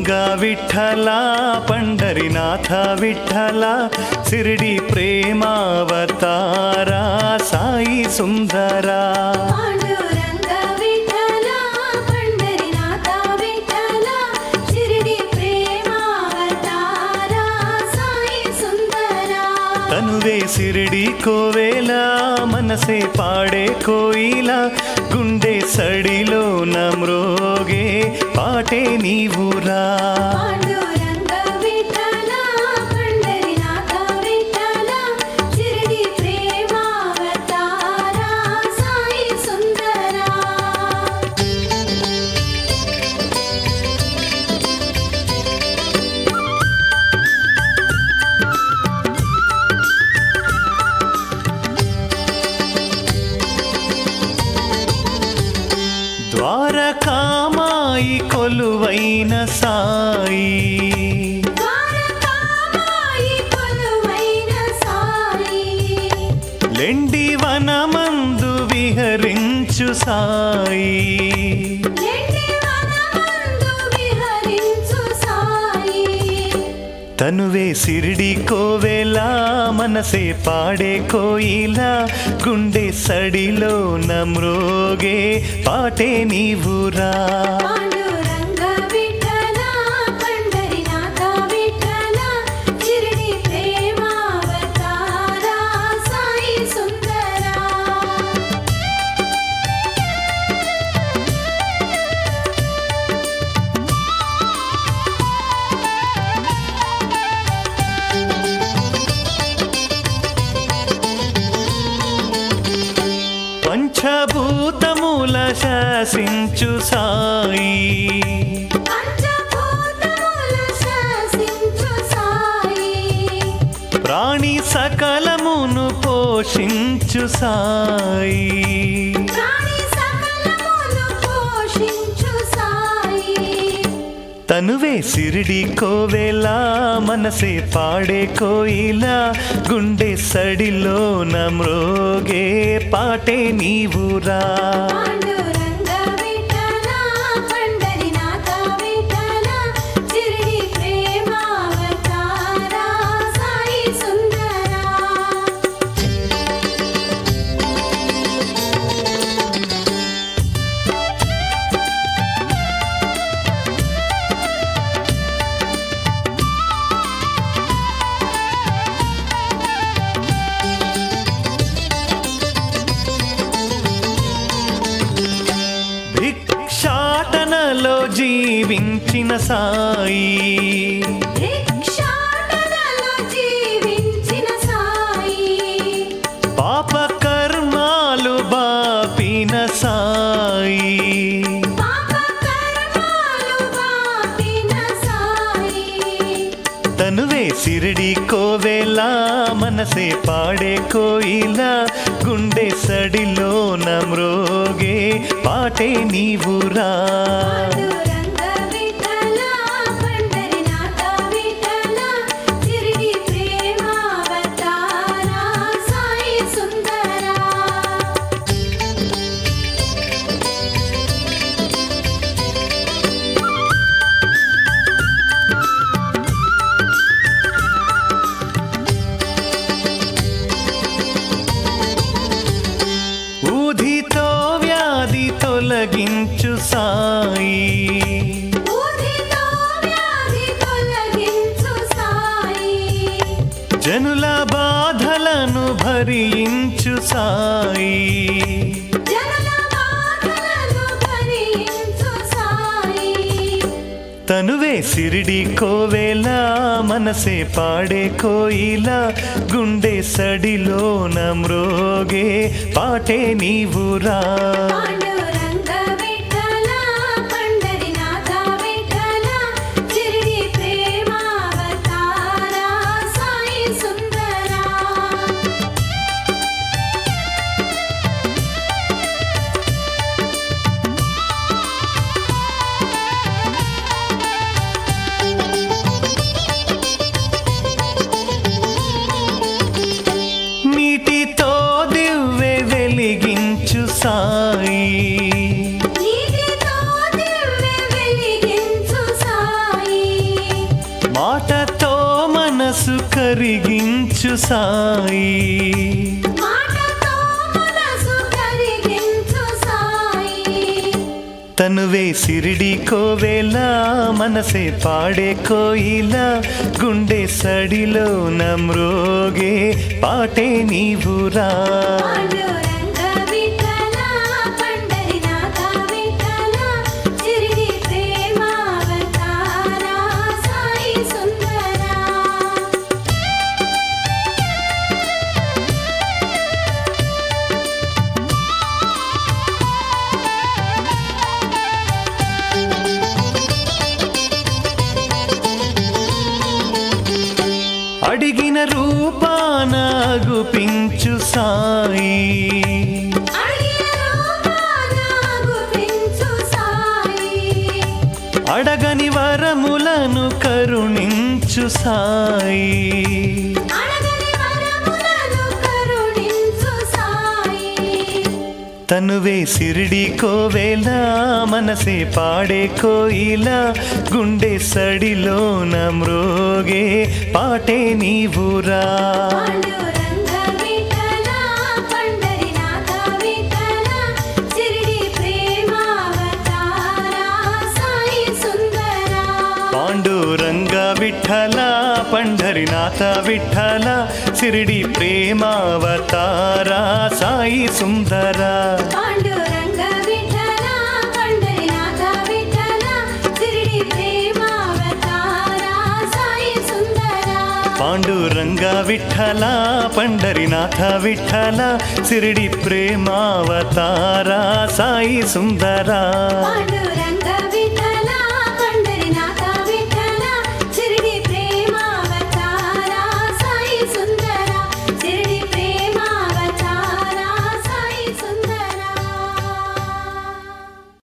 పాండురంగా విఠల పండరినాథ విఠల సిరిడి ప్రేమావతారా సాయి సుందరా పాండురంగ విఠల పండరినాథ విఠల షిరిడి ప్రేమావతార సాయి సుందరా తనువే సిరిడి కోవేల మనసే పాడే కోయిల గుండె సడిలో నమ్రోగే పాటే నీవురా పాండురంగ విఠల పండరినాథ విఠల షిరిడి ప్రేమావతార సాయి సుందరా ద్వారకామాయి కొలువైన సాయి ద్వారకామాయి కొలువైన సాయి లెండి వనమందు విహరించు సాయి ఎండి వనమందు విహరించు సాయి తనువే సిరిడి కోవేల మనసే పాడే కోయిల గుండె సడిలో నమ్రోగే పాటే నీవురా పాండురంగ విఠల పండరినాథ విఠల షిరిడి ప్రేమావతార సాయి సుందరా పంచభూతముల శాసించు సాయి పంచభూతముల శాసించు సాయి ప్రాణి సకలమును పోషించు సాయి ప్రాణి సకలమును పోషించు సాయి తనువే సిరిడి కోవేల మనసే పాడే కోయిల గుండె సడిలో నమ్రోగే పాటే నీవురా పాండురంగ విఠల పండరినాథ విఠల షిరిడి ప్రేమావతార సాయి సుందరా భిక్షాటనలో జీవించిన సాయి భిక్షాటనలో జీవించిన సాయి పాప కర్మాలు బాపిన సాయి పాప కర్మాలు బాపిన సాయి తనువే సిరిడి కోవేల మనసే పాడే కోయిల గుండె సడిలో నమ్రోగే పాటే నీవురా పాండురంగ విఠల పండరినాథ విఠల షిరిడి ప్రేమావతార సాయి సుందరా ఊధితో వ్యాధి తొలగించు సాయి ఊదితో వ్యాధి తొలగించు సాయి జనుల బాధలను భరించు సాయి జనుల బాధలను భరించు సాయి తనువే సిరిడి కోవేల మనసే పాడే కోయిల గుండె సడిలో నమ్రోగే పాటే నీవురా పాండురంగ విఠల పండరినాథ విఠల షిరిడి ప్రేమావతార సాయి సుందరా నీటితో దివ్వె వెలిగించు సాయి నీటితో దివ్వె వెలిగించు సాయి కరిగించు సాయి మాటతో మనసు కరిగించు సాయి తనువే సిరిడి కోవేల మనసే పాడే కోయిల గుండె సడిలో నమ్రోగే పాటే నీవురా పాండురంగ విఠల పండరినాథ విఠల చిరిడి ప్రేమావతార సాయి సుందరా అడిగిన రూపాన గుపించు సాయి అడిగిన రూపాన గుపించు సాయి అడగని వరములను కరుణించు సాయి అడగని వరములను కరుణించు సాయి తనువే సిరిడి కోవేల మనసే పాడే కోయిల గుండె సడిలో నమ్రోగే పాటే నీవురా పాండురంగ విఠల పండరినాథ విఠల చిరిడి ప్రేమావతార సాయి సుందరా పాండురంగ విఠల పండరినాథ విఠల సిరిడి ప్రేమావతార సాయి సుందర పాండురంగ విఠల పండరినాథ విఠల చిరిడి ప్రేమావతార సాయి సుందరా పాండురంగ విఠల పండరినాథ విఠల సిరిడి ప్రేమావతార సాయి సుందర పాండురంగ